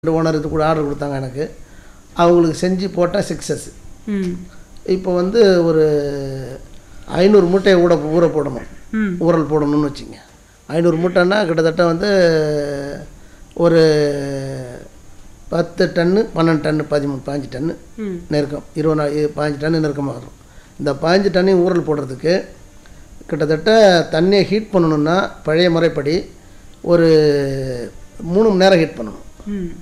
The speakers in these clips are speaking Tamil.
ரெண்டு ஓனர் இது கூட ஆர்டர் கொடுத்தாங்க எனக்கு அவங்களுக்கு செஞ்சு போட்டால் சக்ஸஸ் ம் இப்போ வந்து ஒரு ஐநூறு மூட்டையை ஊட ஊற போடணும் ம் ஊறல் போடணும்னு வச்சுங்க ஐநூறு மூட்டைன்னா கிட்டத்தட்ட வந்து ஒரு பத்து டன்னு பன்னெண்டு டன்னு பதிமூணு பாஞ்சு டன்னு ம் நெருக்கம் இருபது நாள் இ- பாஞ்சு டன்னு நெருக்கமாக வரும் இந்த பாஞ்சு டன்னையும் ஊறல் போடுறதுக்கு கிட்டத்தட்ட தண்ணியை ஹீட் பண்ணணுன்னா பழைய முறைப்படி ஒரு மூணு மணி நேரம் ஹீட் பண்ணணும் ம்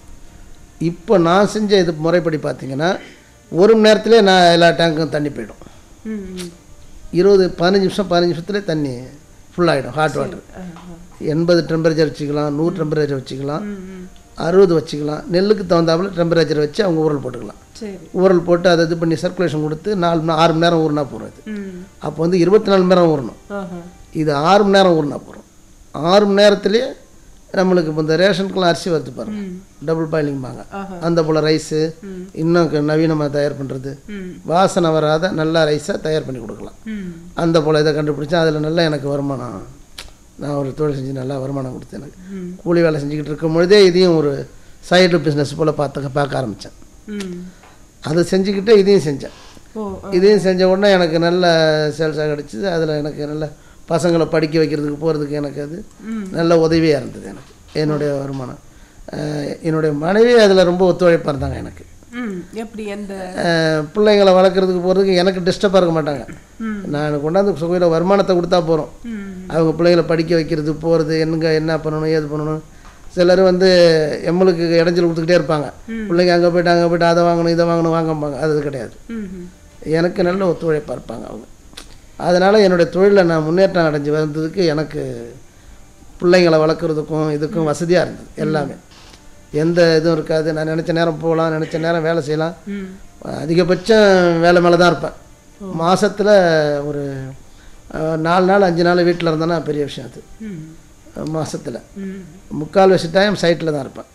இப்போ நான் செஞ்ச இது முறைப்படி பார்த்தீங்கன்னா ஒரு மணி நேரத்திலே நான் எல்லா டேங்க்கும் தண்ணி போயிடும் ம் ம் இருபது பதினஞ்சு நிமிஷம் பதினஞ்சு நிமிஷத்துலேயே தண்ணி ஃபுல்லாகிடும் ஹாட் வாட்டர் ஆ, ஆ. எண்பது டெம்பரேச்சர் வச்சுக்கலாம் நூறு டெம்பரேச்சர் வச்சுக்கலாம் ம் ம் அறுபது வச்சுக்கலாம் நெல்லுக்கு தகுந்தாப்புல டெம்பரேச்சர் வச்சு அவங்க ஊறல் போட்டுக்கலாம் சரி ஊறல் போட்டு அதை இது பண்ணி சர்க்குலேஷன் கொடுத்து நாலு மணி ஆறு மணி நேரம் ஊறினா போகிறோம் இது ம் அப்போ வந்து இருபத்தி நாலு மணி நேரம் ஊறணும் ஆஹா இது ஆறு மணி நேரம் ஊறினா போகிறோம் ஆறு மணி நேரத்துலேயே நம்மளுக்கு இப்போ இந்த ரேஷனுக்குலாம் அரிசி வருது பாருங்க ம் டபுள் பாயிலிங்பாங்க ஆஹா அந்த போல் ரைஸு ம் இன்னும் க- நவீனமாக தயார் பண்ணுறது ம் வாசனை வராத நல்ல ரைஸை தயார் பண்ணி கொடுக்கலாம் ம் அந்த போல் இதை கண்டுபிடிச்சா அதில் நல்லா எனக்கு வருமானம் நான் ஒரு தொழில் செஞ்சு நல்லா வருமானம் கொடுத்தேன் எனக்கு ம் கூலி வேலை செஞ்சுக்கிட்டு இருக்கும் பொழுதே இதையும் ஒரு சைடு பிஸ்னஸ் போல் பார்த்து பார்க்க ஆரம்பித்தேன் ம் அதை செஞ்சுக்கிட்டே இதையும் செஞ்சேன் ஓ இதையும் செஞ்ச உடனே எனக்கு நல்ல சேல்ஸாக கிடச்சிது அதில் எனக்கு நல்ல பசங்களை படிக்க வைக்கிறதுக்கு போகிறதுக்கு எனக்கு அது ம் நல்ல உதவியாக இருந்தது எனக்கு என்னுடைய வருமானம் அஹ் என்னுடைய மனைவி அதில் ரொம்ப ஒத்துழைப்பாக இருந்தாங்க எனக்கு ம் எப்படி எந்த அஹ் பிள்ளைங்களை வளர்க்குறதுக்கு போகிறதுக்கு எனக்கு டிஸ்டர்பாக இருக்க மாட்டாங்க ம் நான் கொண்டாந்து சுகையில் வருமானத்தை கொடுத்தா போகிறோம் ம் அவங்க பிள்ளைங்களை படிக்க வைக்கிறது போகிறது என்னங்க என்ன பண்ணணும் ஏது பண்ணணும் சிலர் வந்து எம்மளுக்கு இடைஞ்சல் கொடுத்துக்கிட்டே இருப்பாங்க பிள்ளைங்க அங்கே போயிட்டு அங்கே போயிட்டு அதை வாங்கணும் இதை வாங்கணும் வாங்கம்பாங்க அது கிடையாது ம் ம் எனக்கு நல்ல ஒத்துழைப்பாக இருப்பாங்க அவங்க அதனால் என்னுடைய தொழிலில் நான் முன்னேற்றம் அடைஞ்சு வந்ததுக்கு எனக்கு பிள்ளைங்களை வளர்க்குறதுக்கும் இதுக்கும் வசதியாக இருந்தது எல்லாமே எந்த இதுவும் இருக்காது நான் நினச்ச நேரம் போகலாம் நினச்ச நேரம் வேலை செய்யலாம் ம் அதிகபட்சம் வேலை மேலே தான் இருப்பேன் மாதத்தில் ஒரு அஹ், நாலு நாள் அஞ்சு நாள் வீட்டில் இருந்தேன்னா பெரிய விஷயம் அது ம் மாதத்தில் ம் முக்கால் வருஷ டைம் சைட்டில் தான் இருப்பேன்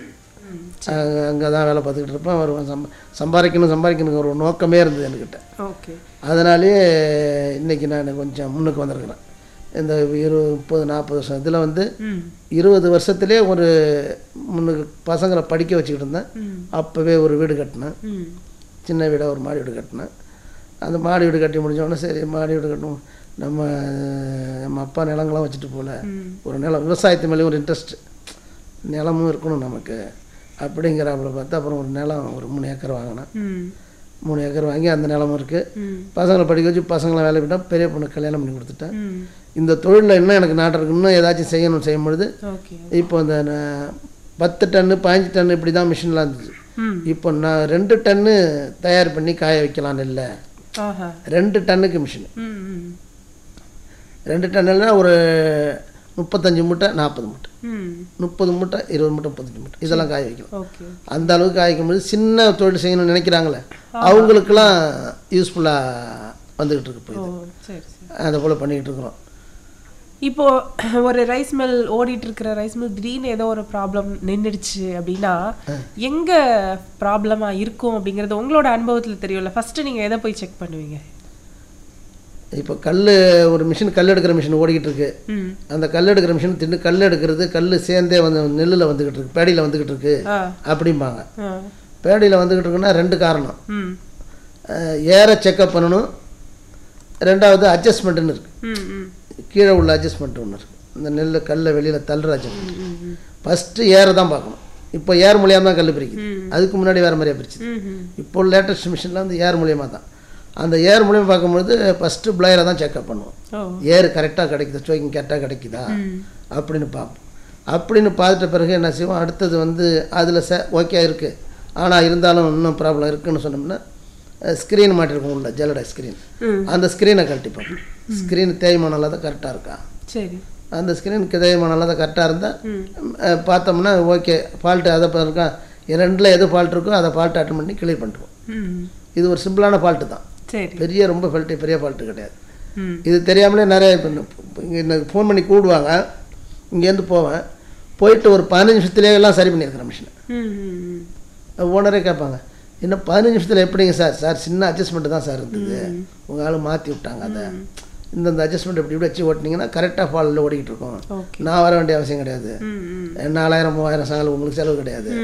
ம் அங்கே தான் வேலை பார்த்துக்கிட்டு இருப்பேன் ஒரு சம்ப சம்பாதிக்கணும் சம்பாதிக்கணும் ஒரு நோக்கமே இருந்தது என்கிட்ட ஓகே அதனாலேயே இன்றைக்கி நான் கொஞ்சம் முன்னுக்கு வந்திருக்கிறேன் இந்த இருபது முப்பது நாற்பது வருஷம் இதில் வந்து ம் இருபது வருஷத்துலேயே ஒரு முன்னுக்கு பசங்களை படிக்க வச்சுக்கிட்டு இருந்தேன் ம் அப்போவே ஒரு வீடு கட்டினேன் ம் சின்ன வீடாக ஒரு மாடி வீடு கட்டினேன் அந்த மாடி வீடு கட்டி முடிஞ்ச உடனே சரி மாடி வீடு கட்டணும் நம்ம நம்ம அப்பா நிலங்களாம் வச்சுட்டு போகல ம் ஒரு நிலம் விவசாயத்து மேலேயும் ஒரு இன்ட்ரெஸ்ட் நிலமும் இருக்கணும் நமக்கு அப்படிங்கிறாப்புல பார்த்து அப்புறம் ஒரு நிலம் ஒரு மூணு ஏக்கர் வாங்கினேன் ம் மூணு ஏக்கர் வாங்கி அந்த நிலமும் இருக்குது ம் பசங்களை படிக்க வச்சு பசங்களை வேலை விட்டால் பெரிய பொண்ணு கல்யாணம் பண்ணி கொடுத்துட்டேன் ம் இந்த தொழிலில் இன்னும் எனக்கு நாட்டம் இருக்கு இன்னும் ஏதாச்சும் செய்யணும் செய்யும் பொழுது ஓகே இப்போ இந்த நான் பத்து டன்னு பதினஞ்சு டன்னு இப்படி தான் மிஷின்லாம் இருந்துச்சு ம் இப்போ நான் ரெண்டு டன்னு தயார் பண்ணி காய வைக்கலான்னு இல்லை ஆஹா ரெண்டு டன்னுக்கு மிஷின் ம் ம் ரெண்டு டன்னுனா ஒரு முப்பத்தஞ்சு மூட்டை நாற்பது மூட்டை ம் முப்பது மூட்டை இருபது மூட்டை முப்பத்தஞ்சு மூட்டை இதெல்லாம் காய வைக்கலாம் ஓகே அந்த அளவுக்கு காய வைக்கும்போது சின்ன தொழில் செய்யணும்னு நினைக்கிறாங்களே அவங்களுக்கெல்லாம் யூஸ்ஃபுல்லாக வந்துக்கிட்டு இருக்கு இப்போ ஓ இது சரி சரி அதை போல் பண்ணிக்கிட்டு இருக்கிறோம் இப்போ ஒரு ரைஸ் மில் ஓடிட்டு இருக்கிற ரைஸ் மில் திடீர்னு ஏதோ ஒரு ப்ராப்ளம் நின்றுடுச்சு அப்படின்னா எங்க ப்ராப்ளமா இருக்கும் அப்படிங்கறது உங்களோட அனுபவத்துல தெரியும்ல ஃபர்ஸ்ட் நீங்க எதை போய் செக் பண்ணுவீங்க இப்போ கல் ஒரு மிஷின் கல் எடுக்கிற மிஷின் ஓடிக்கிட்டு இருக்கு ம் அந்த கல் எடுக்கிற மிஷின் தின்னு கல் எடுக்கிறது கல் சேர்ந்தே வந்து நெல்லில் வந்துக்கிட்டு இருக்கு பேடியில் வந்துக்கிட்டு இருக்கு ஆ அப்படிம்பாங்க ஆ பேடியில் வந்துக்கிட்டு இருக்குன்னா ரெண்டு காரணம் ம் அஹ் ஏற செக்கப் பண்ணணும் ரெண்டாவது அட்ஜஸ்ட்மெண்ட்டுன்னு இருக்கு ம் ம் கீழே உள்ள அட்ஜஸ்ட்மெண்ட் ஒன்று இருக்குது இந்த நெல்லை கல்லை வெளியில் தள்ளுற அட்ஜஸ்ட்மெண்ட் ம் ம் ஃபஸ்ட்டு ஏற தான் பார்க்கணும் இப்போ ஏர் மூலியமாக தான் கல் பிரிக்குது ம். அதுக்கு முன்னாடி வேறு மாதிரியா பிரிச்சுது ம் ம் இப்போ லேட்டஸ்ட் மிஷினில் வந்து ஏர் மூலியமாக தான் அந்த ஏர் மூலியமாக பார்க்கும்பொழுது ஃபஸ்ட்டு பிளேயரை தான் செக்அப் பண்ணுவோம் ஓ ஏர் கரெக்டாக கிடைக்குதா ஸ்ட்ரோக்கிங் கரெக்டாக கிடைக்குதா ம் அப்படின்னு பார்ப்போம் அப்படின்னு பார்த்துட்ட பிறகு என்ன செய்வோம் அடுத்தது வந்து அதில் ச ஓகே இருக்குது ஆனால் இருந்தாலும் இன்னும் ப்ராப்ளம் இருக்குன்னு சொன்னோம்னா ஸ்க்ரீன் மாட்டிருக்கோம் உள்ள ஜல்லடை ஸ்க்ரீன் ம் அந்த ஸ்க்ரீனை கழட்டி பார்ப்போம் ஸ்க்ரீன் தேய்மானம் இல்லாத கரெக்டாக இருக்கா சரி அந்த ஸ்க்ரீனுக்கு தேய்மானம் இல்லாத கரெக்டாக இருந்தால் ம் பார்த்தோம்னா ஓகே ஃபால்ட்டு அதை இப்போ இருக்கா ரெண்டில் எது ஃபால்ட் இருக்கோ அதை ஃபால்ட் அட்டன் பண்ணி கிளியர் பண்ணிடுவோம் ம் இது ஒரு சிம்பிளான ஃபால்ட்டு தான் சரி பெரிய ரொம்ப ஃபால்ட்டு பெரிய ஃபால்ட்டு கிடையாது ம் இது தெரியாமலே நிறைய இப்போ இங்கே எனக்கு ஃபோன் பண்ணி கூடுவாங்க இங்கேருந்து போவேன் போயிட்டு ஒரு பதினஞ்சு நிமிஷத்துலேயே எல்லாம் சரி பண்ணியிருக்கிறேன் மிஷினை ம் ம் ஓனரே கேட்பாங்க என்ன பதினஞ்சு நிமிஷத்தில் எப்படிங்க சார் சார் சின்ன அட்ஜஸ்ட்மெண்ட்டு தான் சார் இருந்தது உங்கள் ஆள் மாற்றி விட்டாங்க அதை இந்தந்த அட்ஜஸ்ட்மெண்ட் இப்படி இப்படி வச்சு ஓட்டினீங்கன்னா கரெக்டாக ஃபாலில் ஓடிக்கிட்டு இருக்கோம் ஓகே நான் வர வேண்டிய அவசியம் கிடையாது ம் ம் நாலாயிரம் மூவாயிரம் சாங்கல் உங்களுக்கு செலவு கிடையாது